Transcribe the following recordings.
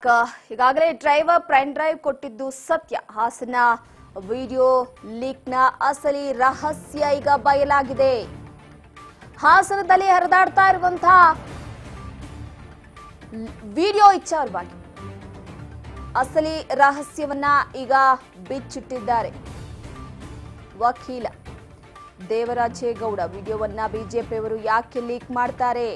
Break ಈಗಾಗಲೇ driver pen drive ಕೊಟ್ಟಿದ್ದು ಸತ್ಯ ಹಾಸನ ವಿಡಿಯೋ ಲೀಕ್ನ ಅಸಲಿ ರಹಸ್ಯ ಈಗ ಬಯಲಾಗಿದೆ ಹಾಸನದಲ್ಲಿ ಹರಿದಾಡ್ತಾ ಇರುವಂತಹ ವಿಡಿಯೋ ವಿಚಾರವಾಗಿ ಅಸಲಿ ರಹಸ್ಯವನ್ನ ಈಗ ಬಿಚ್ಚಿಟ್ಟಿದ್ದಾರೆ ವಕೀಲ ದೇವರಾಜೇಗೌಡ ವಿಡಿಯೋವನ್ನ ಬಿಜೆಪಿಯವರು ಯಾಕೆ ಲೀಕ್ ಮಾಡ್ತಾರೆ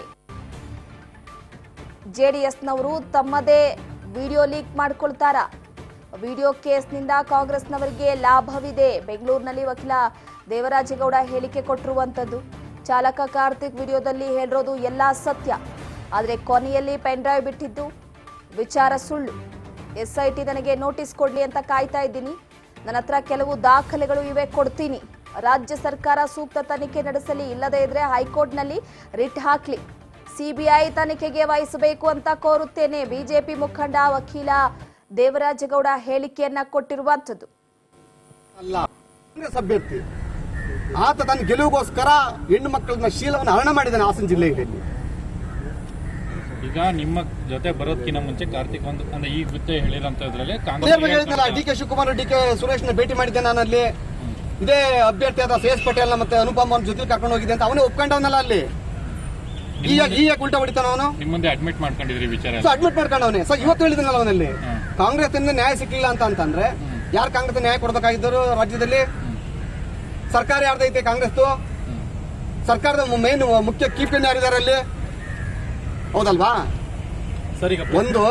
ಜೆಡಿಎಸ್ನವರು ತಮ್ಮದೇ ವಿಡಿಯೋ ಲೀಕ್ ಮಾಡ್ಕೊಳ್ತಾರ ವಿಡಿಯೋ ಕೇಸ್ನಿಂದ ಕಾಂಗ್ರೆಸ್ನವರಿಗೆ ಲಾಭವಿದೆ ಬೆಂಗಳೂರಿನಲ್ಲಿ ವಕೀಲ ದೇವರಾಜೇಗೌಡ ಹೇಳಿಕೆ ಕೊಟ್ಟಿರುವಂತದ್ದು ಚಾಲಕ ಕಾರ್ತಿಕ್ ವಿಡಿಯೋದಲ್ಲಿ ಹೇಳಿರೋದು ಎಲ್ಲ ಸತ್ಯ ಆದರೆ ಕೊನೆಯಲ್ಲಿ ಪೆನ್ ಡ್ರೈವ್ ಬಿಟ್ಟಿದ್ದು ವಿಚಾರ ಸುಳ್ಳು ಎಸ್ಐಟಿ ನನಗೆ ನೋಟಿಸ್ ಕೊಡ್ಲಿ ಅಂತ ಕಾಯ್ತಾ ಇದ್ದೀನಿ ನನ್ನ ಹತ್ರ ಕೆಲವು ದಾಖಲೆಗಳು ಇವೆ ಕೊಡ್ತೀನಿ ರಾಜ್ಯ ಸರ್ಕಾರ ಸೂಕ್ತ ತನಿಖೆ ನಡೆಸಲಿ ಇಲ್ಲದೇ ಇದ್ರೆ ಹೈಕೋರ್ಟ್ನಲ್ಲಿ ರಿಟ್ ಹಾಕ್ಲಿ ಸಿಬಿಐ ತನಿಖೆಗೆ ವಹಿಸಬೇಕು ಅಂತ ಕೋರುತ್ತೇನೆ ಬಿಜೆಪಿ ಮುಖಂಡ ವಕೀಲ ದೇವರಾಜೇಗೌಡ ಹೇಳಿಕೆಯನ್ನ ಕೊಟ್ಟಿರುವಂತದ್ದು ಅಲ್ಲ ಕಾಂಗ್ರೆಸ್ ಅಭ್ಯರ್ಥಿ ಆತ ತನ್ನ ಗೆಲುವಿಗೋಸ್ಕರ ಹೆಣ್ಣು ಮಕ್ಕಳನ್ನ ಶೀಲವನ್ನು ಹರಣ ಮಾಡಿದ್ದಾನೆ ಹಾಸನ ಜಿಲ್ಲೆಯಲ್ಲಿ ಈಗ ನಿಮ್ಮ ಜೊತೆ ಬರೋದಕ್ಕಿಂತ ಮುಂಚೆ ಕಾರ್ತಿಕ್ ಒಂದು ಅಂದ್ರೆ ಈ ಗೊತ್ತೇ ಹೇಳಿರೋಂಥದ್ರಲ್ಲಿ ಅದೇ ಬಗ್ಗೆ ಹೇಳಿದ್ನಲ್ಲ D K Shivakumar D K ಸುರೇಶ್ನ ಭೇಟಿ ಮಾಡಿದ್ದೆ ನಾನು ಅಲ್ಲಿ ಇದೇ ಅಭ್ಯರ್ಥಿ ಆದ ಸಿ ಎಸ್ ಪಟೇಲ್ ಮತ್ತೆ ಅನುಪಮ್ ಅವ್ರ ಜೊತೆ ಕರ್ಕೊಂಡು ಹೋಗಿದ್ದೆ ಅಂತ ಅವನೇ ಒಪ್ಕೊಂಡವನಲ್ಲ ಅಲ್ಲಿ ಈಗ ಈಗ ಉಲ್ಟಾ ಹೊಡಿತಾನ ಅವನು ನಿಮ್ಮ ಮುಂದೆ ಅಡ್ಮಿಟ್ ಮಾಡ್ಕೊಂಡಿದ್ರಿ ವಿಚಾರ ಸೊ ಅಡ್ಮಿಟ್ ಮಾಡ್ಕೊಂಡವನೇ ಸೊ ಇವತ್ತು ಹೇಳಿದ್ನಲ್ಲ ಅವನಲ್ಲಿ ಹ್ಮ್. ಕಾಂಗ್ರೆಸ್ ಇಂದ ನ್ಯಾಯ ಸಿಕ್ಕಿಲ್ಲ ಅಂತ ಅಂತಂದ್ರೆ ಯಾರು ಕಾಂಗ್ರೆಸ್ ನ್ಯಾಯ ಕೊಡ್ಬೇಕಾಗಿದ್ದರು ರಾಜ್ಯದಲ್ಲಿ ಸರ್ಕಾರ ಯಾರ್ದೈತೆ ಕಾಂಗ್ರೆಸ್ ಸರ್ಕಾರದ ಮೇನ್ ಮುಖ್ಯ ಕೀಪಿನ್ ಯಾರಿದ್ದಾರೆ ಅಲ್ಲಿ ಹೌದಲ್ವಾ ಸರ್ ಈಗ ಒಂದು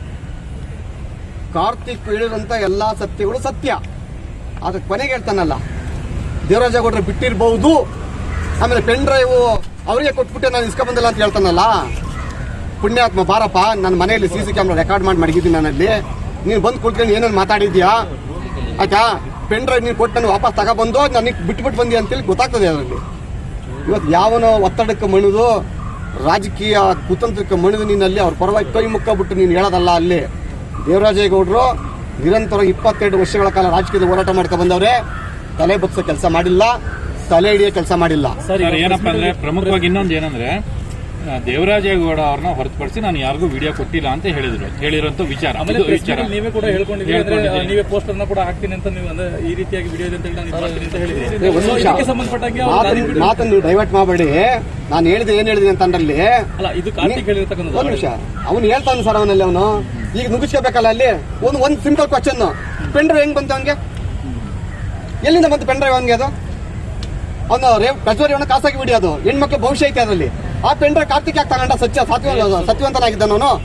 ಕಾರ್ತಿಕ್ ಹೇಳಿರುವಂತ ಎಲ್ಲಾ ಸತ್ಯಗಳು ಸತ್ಯ ಆದ್ರೆ ಕೊನೆಗೆ ಹೇಳ್ತಾನಲ್ಲ ದೇವರಾಜೇಗೌಡರು ಬಿಟ್ಟಿರ್ಬಹುದು ಆಮೇಲೆ ಪೆನ್ ಡ್ರೈವ್ ಅವರಿಗೆ ಕೊಟ್ಬಿಟ್ಟೆ ನಾನು ಇಸ್ಕೊ ಬಂದಿಲ್ಲ ಅಂತ ಹೇಳ್ತಾನಲ್ಲ ಪುಣ್ಯಾತ್ಮ ಬಾರಪ್ಪ ನನ್ನ ಮನೆಯಲ್ಲಿ ಸಿ ಸಿ ಕ್ಯಾಮ್ರಾ ರೆಕಾರ್ಡ್ ಮಾಡಿ ಮಡಗಿದ್ದೀನಿ ನಾನಲ್ಲಿ ನೀನು ಬಂದು ಕುಳ್ಕೊಂಡು ಏನೇನು ಮಾತಾಡಿದ್ಯಾ ಆಯ್ತಾ ಪೆನ್ ಡ್ರೈವ್ ನೀನು ಕೊಟ್ಟು ನಾನು ವಾಪಸ್ ತಗೊಬಂದು ನನಗೆ ಬಿಟ್ಬಿಟ್ಟು ಬಂದಿ ಅಂತೇಳಿ ಗೊತ್ತಾಗ್ತದೆ ಅದರಲ್ಲಿ ಇವತ್ತು ಯಾವನೋ ಒತ್ತಡಕ್ಕೆ ಮಣಿದು ರಾಜಕೀಯ ಕುತಂತ್ರಕ್ಕೆ ಮಣಿದು ನೀನಲ್ಲಿ ಅವ್ರ ಪರವಾಗಿ ಕೈ ಮುಕ್ಕ ಬಿಟ್ಟು ನೀನು ಹೇಳೋದಲ್ಲ ಅಲ್ಲಿ ದೇವರಾಜೇಗೌಡರು ನಿರಂತರ ಇಪ್ಪತ್ತೆರಡು ವರ್ಷಗಳ ಕಾಲ ರಾಜಕೀಯದ ಹೋರಾಟ ಮಾಡ್ಕೊ ಬಂದವ್ರೆ ತಲೆ ಬಗ್ಸೋ ಕೆಲಸ ಮಾಡಿಲ್ಲ ತಲೆ ಹಿಡಿಯೋ ಕೆಲಸ ಮಾಡಿಲ್ಲ ಸರ್ ಏನಪ್ಪಾ ಅಂದ್ರೆ ಪ್ರಮುಖವಾಗಿ ಇನ್ನೊಂದು ಏನಂದ್ರೆ ಆ, ದೇವರಾಜೇಗೌಡ ಅವ್ರನ್ನ ಹೊರತುಪಡಿಸಿ ನಾನು ಯಾರಿಗೂ ವಿಡಿಯೋ ಕೊಟ್ಟಿಲ್ಲ ಅಂತ ಹೇಳಿದ್ರು ಹೇಳಿರೋಂಥ ವಿಚಾರ ಆಮೇಲೆ ಇದು press ವಿಚಾರ meet ಅಲ್ಲಿ ನೀವೇ ಕೂಡ ಹೇಳ್ಕೊಂಡಿದ್ದೀರಿ ಅಂದ್ರೆ ಹೇಳ್ಕೊಂಡಿದ್ದೀನಿ. ನೀವೇ ಪೋಸ್ಟರ್ ನ ಕೂಡ ಹಾಕ್ತೀನಿ ಅಂತ ನೀವು ಅಂದ್ರೆ ಈ ರೀತಿಯಾಗಿ ವಿಡಿಯೋ ಇದೆ ಅಂತ ಹೇಳಿ ನಾನು ಇದು ಮಾಡ್ತೀನಿ ಅಂತ ಏ, ಹೇಳಿದ್ರಿ ಒಂದ್ So, ನಿಮಿಷ. ಇದಕ್ಕೆ ಸಂಬಂಧಪಟ್ಟಂಗೆ ಅವ್ರು ಮಾತನ್ನ ದಾರಿ ಬಿಟ್ಟು- ಮಾತನ್ನು ನೀವು ಡೈವರ್ಟ್ ಮಾಡಬೇಡಿ ನಾನು ಹೇಳಿದೆ ಏನ್ ಹೇಳಿದೀನಿ ಅಂತ ಅಂದ್ರಲ್ಲಿ ಅಲ್ಲ ಇದು ಕಾರ್ತಿಕ್ ಹೇಳಿರ್ತಕ್ಕಂಥದ್ದು ಒಂದ್ ನಿಮಿಷ ಅವನು ಹೇಳ್ತಾನೆ ಸರ್ ಅವನಲ್ಲಿ ಅವನು ಈಗ ನುಗ್ಗಿಸ್ಕೋಬೇಕಲ್ಲ ಅಲ್ಲಿ ಒಂದು ಒಂದು ಸಿಂಪಲ್ ಕ್ವಶನ್ ಪೆನ್ ಡ್ರೈವ್ ಹೆಂಗ್ ಬಂತು ಅವನಿಗೆ ಎಲ್ಲಿಂದ ಬಂತು ಪೆನ್ ಡ್ರೈವ್ ಅವನಿಗೆ ಅದು ಅವನು ರೇವ್ ಪ್ರಜ್ವರಿ ಅವನ ಖಾಸಗಿ ವಿಡಿಯೋ ಅದು ಹೆಣ್ಮಕ್ಳು ಭವಿಷ್ಯ ಐತೆ ಅದರಲ್ಲಿ ಆ ಪೆನ್ ಡ್ರೈವ್ ಕಾರ್ತಿಕ್ ಯಾಕೆ ತಗೊಂಡ ಸತ್ಯ ಸತ್ಯ ಸತ್ಯವಂತನಾಗಿದ್ದಾನ ಅವನು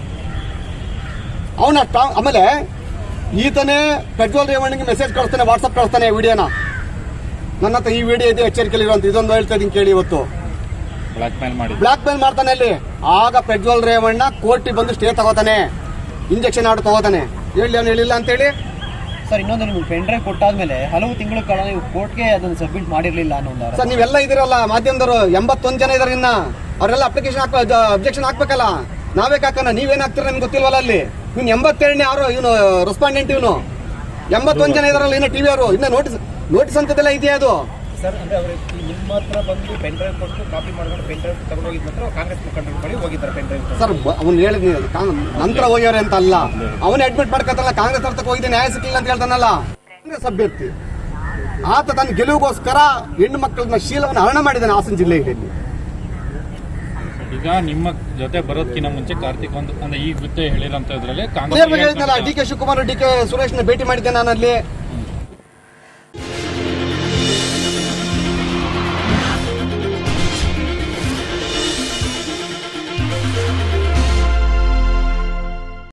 ಅವನ ಆಮೇಲೆ ಈತನೇ ಪ್ರಜ್ವಲ್ ರೇವಣ್ಣಿಗೆ ಮೆಸೇಜ್ ಕಳಿಸ್ತಾನೆ ವಾಟ್ಸಪ್ ಕಳಿಸ್ತಾನೆ ವಿಡಿಯೋನ ನನ್ನ ಹತ್ರ ಈ ವಿಡಿಯೋ ಇದೆ ಎಚ್ಚರಿಕೆಯಲ್ಲಿ ಇರುವಂತ ಇದೊಂದು ಹೇಳ್ತಾ ಇದೀನಿ ಕೇಳಿ ಇವತ್ತು ಬ್ಲಾಕ್ ಮೇಲ್ ಮಾಡಿದ್ರು ಬ್ಲಾಕ್ ಮೇಲ್ ಮಾಡ್ತಾನೆ ಅಲ್ಲಿ ಆಗ ಪ್ರಜ್ವಲ್ ರೇವಣ್ಣ ಕೋರ್ಟಿಗೆ ಬಂದು ಸ್ಟೇ ತಗೋತಾನೆ ಇಂಜೆಕ್ಷನ್ ಆರ್ಡರ್ ತಗೋತಾನೆ ಹೇಳಿ ಅವ್ನು ಹೇಳಿಲ್ಲ ಅಂತೇಳಿ ಸರ್ ಇನ್ನೊಂದು ನಿಮ್ಗೆ ಪೆನ್ ಡ್ರೈವ್ ಕೊಟ್ಟಾದ್ಮೇಲೆ ಹಲವು ತಿಂಗಳ ಕಾಲ ನೀವು ಕೋರ್ಟ್ಗೆ ಅದನ್ನು ಸಬ್ಮಿಟ್ ಮಾಡಿರ್ಲಿಲ್ಲ ಅನ್ನೋ ಒಂದು ಆರೋಪ. ಸರ್ ನೀವೆಲ್ಲ ಇದಿರಲ್ಲ ಮಾಧ್ಯಮದವರು ಎಂಬತ್ತೊಂದು ಜನ ಇದಾರೆ ಇನ್ನ ಅವರೆಲ್ಲ ಅಪ್ಲಿಕೇಶನ್ ಹಾಕ ಅಬ್ಜೆಕ್ಷನ್ ಹಾಕ್ಬೇಕಲ್ಲ ನಾವೇ ಹಾಕೋಣ ನೀವೇನ್ ಹಾಕ್ತೀರ ನಿಮ್ಗೆ ಗೊತ್ತಿಲ್ವಲ್ಲ ಅಲ್ಲಿ ಇವ್ನು ಎಂಬತ್ತೆರಡನೇ ಯಾರು ಇವನು ರೆಸ್ಪಾಂಡೆಂಟ್ ಇವನು ಎಂಬತ್ತೊಂದು ಜನ ಇದಾರಲ್ಲ ಇನ್ನ ಟಿವಿ ಅವರು ಇನ್ನ ನೋಟಿಸ್ ನೋಟಿಸ್ ಅಂತದೆಲ್ಲ ಇದೆಯಾ ಅದು ಸರ್ ಅಂದ್ರೆ ಅವರು ನಿಮ್ಮ ಹತ್ರ ಬಂದು ಪೆನ್ ಡ್ರೈವ್ ಕೊಟ್ಟು ಕಾಪಿ ಮಾಡ್ಕೊಂಡು ಪೆನ್ ಡ್ರೈವ್ ತಗೊಂಡೋಗಿದ ನಂತರ ಕಾಂಗ್ರೆಸ್ ಮುಖಂಡರ ಬಳಿ ಹೋಗಿದ್ದಾರೆ ಪೆನ್ ಡ್ರೈವ್ ಸರ್ ಅವ್ನು ಹೇಳಿದ್ನಿ ನಂತರ ಹೋಗ್ಯವ್ರೆ ಅಂತ ಅಲ್ಲ ಅವನೇ ಅಡ್ಮಿಟ್ ಮಾಡ್ಕೊತಾರಲ್ಲ ಕಾಂಗ್ರೆಸ್ ಅರ್ಥಕ್ಕೆ ಹೋಗಿದ್ದೆ ನ್ಯಾಯ ಸಿಕ್ಕಿಲ್ಲ ಅಂತ ಹೇಳ್ತಾನಲ್ಲ ಕಾಂಗ್ರೆಸ್ ಅಭ್ಯರ್ಥಿ ಆತ ತನ್ನ ಗೆಲುವಿಗೋಸ್ಕರ ಹೆಣ್ಣು ಮಕ್ಕಳನ್ನ ಶೀಲವನ್ನು ಹರಣ ಮಾಡಿದ್ದಾನೆ ಹಾಸನ ಜಿಲ್ಲೆಯಲ್ಲಿ ಈಗ ನಿಮ್ಮ ಜೊತೆ ಬರೋದಕ್ಕಿಂತ ಮುಂಚೆ ಕಾರ್ತಿಕ್ ಒಂದು ಅಂದ್ರೆ ಈ ಗೊತ್ತೇ ಹೇಳಿರೋಂಥದ್ರಲ್ಲಿ ಅದೇ ಬಗ್ಗೆ ಹೇಳಿದ್ನಲ್ಲ D K Shivakumar D K ಸುರೇಶ್ನ ಭೇಟಿ ಮಾಡಿದ್ದೆ ನಾನು ಅಲ್ಲಿ